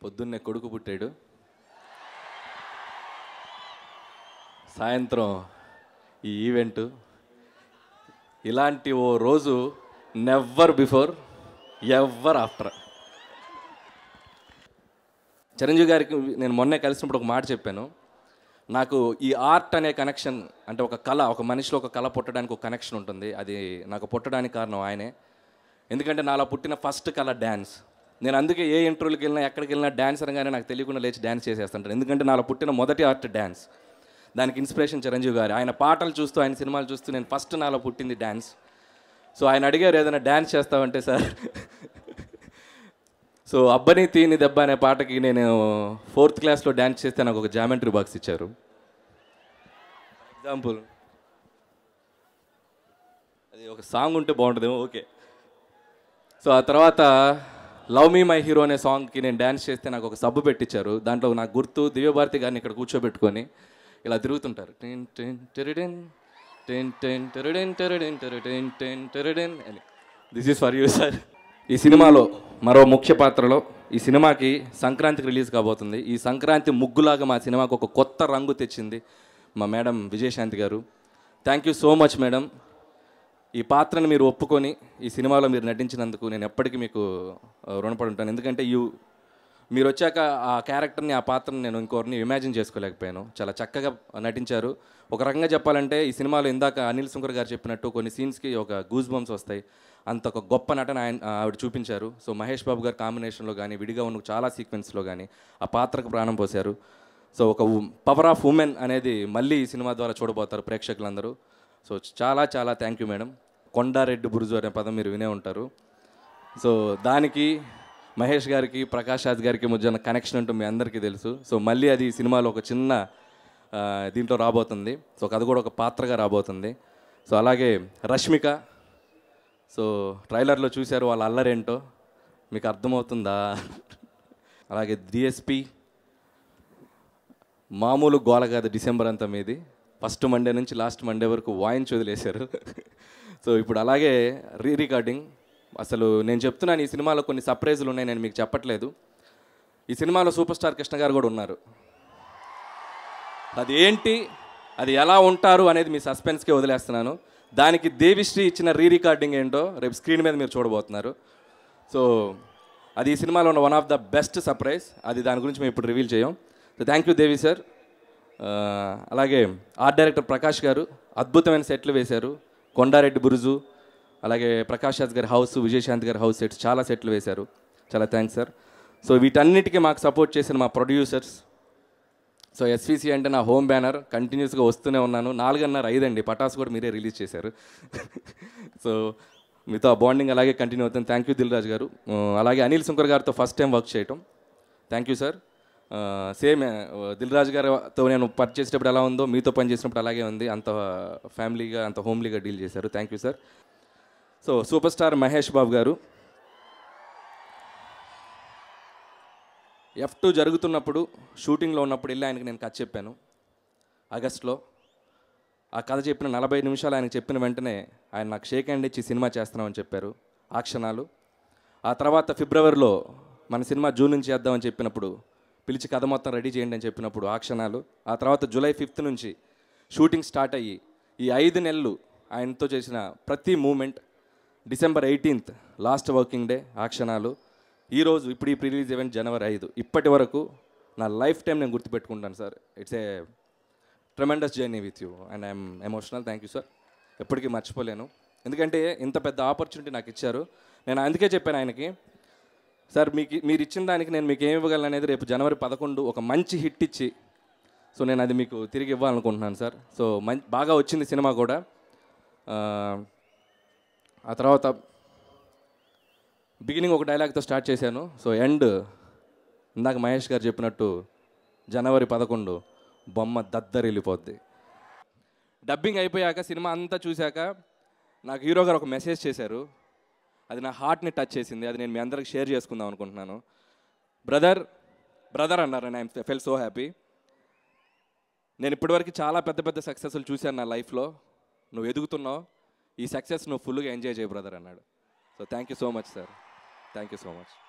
పొద్దున్నే కొడుకు పుట్టాడు సాయంత్రం ఈ ఈవెంట్ ఇలాంటి ఓ రోజు never before ever after Chiranjeevi గారికి నేను మొన్నే కలిసినప్పుడు ఒక మాట చెప్పాను నాకు ఈ ఆర్ట్ అనే కనెక్షన్ అంటే ఒక కళ ఒక మనిషిలో ఒక కళ పుట్టడానికి ఒక కనెక్షన్ ఉంటుంది అది నాకు పుట్టడానికి కారణం ఆయనే ఎందుకంటే నాలో పుట్టిన ఫస్ట్ కళ డ్యాన్స్ నేను అందుకే ఏ ఇంటర్వ్యూకి వెళ్ళినా ఎక్కడికి వెళ్ళినా డ్యాన్స్ అనగానే నాకు తెలియకుండా లేచి డ్యాన్స్ చేసేస్తుంటాను ఎందుకంటే నాలో పుట్టిన మొదటి ఆర్ట్ డ్యాన్స్ దానికి ఇన్స్పిరేషన్ చిరంజీవి గారు ఆయన పాటలు చూస్తూ ఆయన సినిమాలు చూస్తూ నేను ఫస్ట్ నాలో పుట్టింది డ్యాన్స్ సో ఆయన అడిగారు ఏదైనా డ్యాన్స్ చేస్తావంటే సార్ సో అబ్బని తీని దెబ్బ అనే పాటకి నేను ఫోర్త్ క్లాస్లో డ్యాన్స్ చేస్తే నాకు ఒక జామెంట్రీ బాక్స్ ఇచ్చారు ఎగ్జాంపుల్ అది ఒక సాంగ్ ఉంటే బాగుంటుందేమో ఓకే సో ఆ తర్వాత లవ్ మీ మై హీరో అనే సాంగ్కి నేను డ్యాన్స్ చేస్తే నాకు ఒక సబ్బు పెట్టించారు దాంట్లో నాకు గుర్తు దివ్యభారతి గారిని ఇక్కడ కూర్చోబెట్టుకొని ఇలా తిరుగుతుంటారు టెన్ టెన్ టెరడెన్ టెన్ టెన్ టెరడెన్ టెరడెన్ టెరడెన్ టెన్ టెరడెన్ అని this is for you sir ఈ సినిమాలో మరో ముఖ్య పాత్రలో ఈ సినిమాకి సంక్రాంతికి రిలీజ్ కాబోతుంది ఈ సంక్రాంతి ముగ్గులాగా మా సినిమాకు ఒక కొత్త రంగు తెచ్చింది మా madam Vijayashanti garu thank you so much madam ఈ పాత్రను మీరు ఒప్పుకొని ఈ సినిమాలో మీరు నటించినందుకు నేను ఎప్పటికీ మీకు ఆ, రుణపడి ఉంటాను ఎందుకంటే యూ మీరు వచ్చాక ఆ క్యారెక్టర్ని ఆ పాత్రని నేను ఇంకోరిని ఇమాజిన్ చేసుకోలేకపోయాను చాలా చక్కగా నటించారు ఒక రకంగా చెప్పాలంటే ఈ సినిమాలో ఇందాక అనిల్ శంకర్ గారు చెప్పినట్టు కొన్ని సీన్స్కి ఒక గూస్ బంప్స్ వస్తాయి అంత ఒక గొప్ప నటన ఆయన ఆవిడ చూపించారు సో మహేష్ బాబు గారి కాంబినేషన్లో కానీ విడిగా ఉన్న చాలా సీక్వెన్స్లో కానీ ఆ పాత్రకు ప్రాణం పోశారు సో ఒక పవర్ ఆఫ్ ఉమెన్ అనేది మళ్ళీ ఈ సినిమా ద్వారా చూడబోతారు ప్రేక్షకులందరూ సో చాలా చాలా thank you madam Kondareddy Buruju అనే పదం మీరు వినే ఉంటారు సో దానికి మహేష్ గారికి ప్రకాష్ రాజ్ గారికి మధ్య ఉన్న కనెక్షన్ అంటూ మీ అందరికీ తెలుసు సో మళ్ళీ అది ఈ సినిమాలో ఒక చిన్న ఆ, దీంట్లో రాబోతుంది సో అది కూడా ఒక పాత్రగా రాబోతుంది సో అలాగే రష్మిక సో ట్రైలర్లో చూశారు వాళ్ళ అల్లరేంటో మీకు అర్థమవుతుందా అలాగే డిఎస్పి మామూలు గోల కాదు డిసెంబర్ అంతా మీది ఫస్ట్ మండే నుంచి లాస్ట్ మండే వరకు వాయించి వదిలేశారు సో ఇప్పుడు అలాగే రీ రికార్డింగ్ అసలు నేను చెప్తున్నాను ఈ సినిమాలో కొన్ని సర్ప్రైజులు ఉన్నాయి నేను మీకు చెప్పట్లేదు ఈ సినిమాలో సూపర్ స్టార్ కృష్ణ గారు కూడా ఉన్నారు అది ఏంటి అది ఎలా ఉంటారు అనేది మీ సస్పెన్స్కే వదిలేస్తున్నాను దానికి దేవిశ్రీ ఇచ్చిన రీ రికార్డింగ్ ఏంటో రేపు స్క్రీన్ మీద మీరు చూడబోతున్నారు సో అది ఈ సినిమాలో ఉన్న one of the best surprise అది దాని గురించి మేము ఇప్పుడు రివీల్ చేయం so thank you Devi sir ఆ, అలాగే ఆర్ట్ డైరెక్టర్ ప్రకాష్ గారు అద్భుతమైన సెట్లు వేశారు కొండారెడ్డి బురుజు అలాగే ప్రకాష్ రాజ్ గారి హౌస్ విజయశాంతి గారి హౌస్ సెట్స్ చాలా సెట్లు వేశారు చాలా థ్యాంక్స్ సార్ సో వీటన్నిటికీ మాకు సపోర్ట్ చేసిన మా ప్రొడ్యూసర్స్ సో ఎస్విసి అంటే నా హోమ్ బ్యానర్ కంటిన్యూస్గా వస్తూనే ఉన్నాను నాలుగున్నర ఐదండి పటాస్ కూడా మీరే రిలీజ్ చేశారు సో మీతో ఆ బాండింగ్ అలాగే కంటిన్యూ అవుతుంది థ్యాంక్ యూ దిల్ రాజు గారు ఆ, అలాగే అనిల్ శంకర్ గారితో ఫస్ట్ టైం వర్క్ చేయటం thank you sir same Dil Raju గారితో నేను పని చేసేటప్పుడు ఎలా ఉందో మీతో పని చేసినప్పుడు అలాగే ఉంది అంత ఫ్యామిలీగా అంత హోమ్లీగా డీల్ చేశారు thank you sir so super star Mahesh Babu garu F two జరుగుతున్నప్పుడు షూటింగ్లో ఉన్నప్పుడు వెళ్ళి ఆయనకి నేను కథ చెప్పాను ఆగస్ట్లో ఆ కథ చెప్పిన నలభై నిమిషాలు ఆయనకు చెప్పిన వెంటనే ఆయన నాకు షేక్ హ్యాండ్ ఇచ్చి సినిమా చేస్తున్నామని చెప్పారు ఆ క్షణాలు ఆ తర్వాత ఫిబ్రవరిలో మన సినిమా జూన్ నుంచి చేద్దామని చెప్పినప్పుడు పిలిచి కథ మొత్తం రెడీ చేయండి అని చెప్పినప్పుడు ఆ క్షణాలు ఆ తర్వాత జూలై ఫిఫ్త్ నుంచి షూటింగ్ స్టార్ట్ అయ్యి ఈ ఐదు నెలలు ఆయనతో చేసిన ప్రతి moment December eighteenth last working day ఆ క్షణాలు ఈరోజు ఇప్పుడు ఈ ప్రిలీజ్ ఈవెంట్ జనవరి ఐదు ఇప్పటి వరకు నా లైఫ్ టైం నేను గుర్తుపెట్టుకుంటాను sir it's a tremendous journey with you and I'm emotional thank you sir ఎప్పటికీ మర్చిపోలేను ఎందుకంటే ఇంత పెద్ద ఆపర్చునిటీ నాకు ఇచ్చారు నేను అందుకే చెప్పాను ఆయనకి సార్ మీకు మీరు ఇచ్చిన దానికి నేను మీకు ఏమి ఇవ్వగలను అనేది రేపు జనవరి పదకొండు ఒక మంచి హిట్ ఇచ్చి సో నేను అది మీకు తిరిగి ఇవ్వాలనుకుంటున్నాను సార్ సో మం బాగా వచ్చింది సినిమా కూడా ఆ, ఆ తర్వాత బిగినింగ్ ఒక డైలాగ్తో స్టార్ట్ చేశాను సో ఎండ్ ఇందాక మహేష్ గారు చెప్పినట్టు జనవరి పదకొండు బొమ్మ దద్దరిల్లిపోద్ది డబ్బింగ్ అయిపోయాక సినిమా అంతా చూశాక నాకు హీరో గారు ఒక మెసేజ్ చేశారు అది నా హార్ట్ని టచ్ చేసింది అది నేను మీ అందరికి షేర్ చేసుకుందాం అనుకుంటున్నాను బ్రదర్ బ్రదర్ అన్నారు and I feel so happy నేను ఇప్పటివరకు చాలా పెద్ద పెద్ద సక్సెస్లు చూశాను నా లైఫ్లో నువ్వు ఎదుగుతున్నావు ఈ సక్సెస్ నువ్వు ఫుల్గా ఎంజాయ్ చేయ బ్రదర్ అన్నాడు so thank you so much sir thank you so much